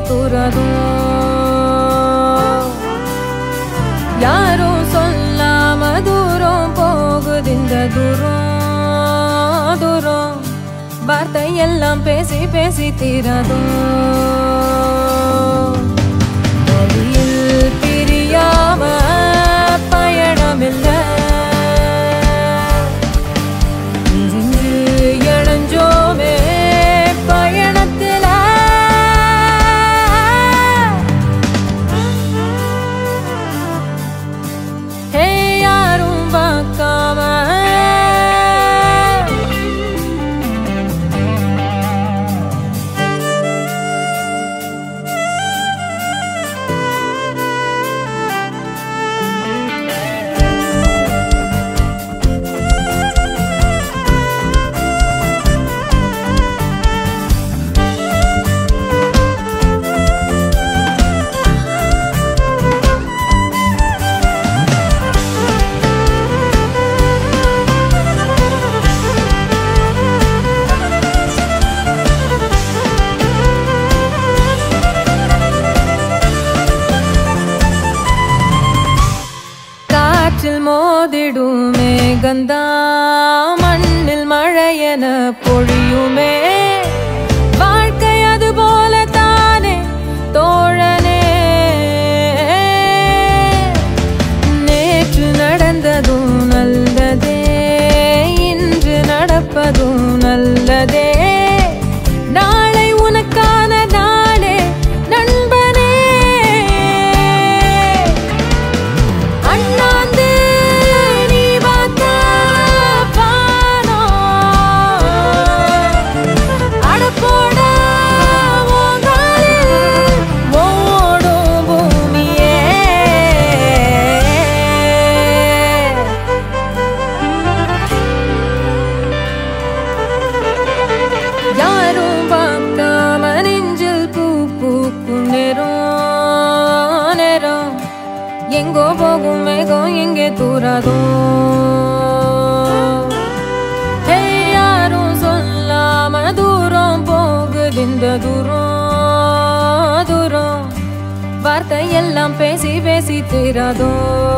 தூரதோ யாரும் சொல்லாம தூரம் போகுது இந்த தூரம் தூரம் வார்த்தை எல்லாம் பேசி பேசி தீரதோ வழியில் பிரியாம பயணமில்லை இன்று இணைஞ்சோமே பயணத்தில ஹே யாரும் பார்க்காம காற்றில் மோதிடுமே கந்தா மண்ணில் மழையென பொழியுமே வாழ்க்கை அது போல தானே தோழனே நேற்று நடந்ததும் நல்லதே இன்று நடப்பதும் நல்லதே நாளை உனக்கான நாளே நண்பனே அண்ணாந்து நீ பார்த்த வானம் அடப்போட உன் காலில் ஓடும் பூமியே யாரும் பார்க்காம நெஞ்சில் பூ பூக்கும் நேரம் நேரம் எங்கோ போகும் மேகம் எங்கே தூராதோ ஹே, யாரும் சொல்லாம தூரம் போகுது இந்த தூரம் தூரம் வார்த்தை எல்லாம் பேசி பேசி தீராதோ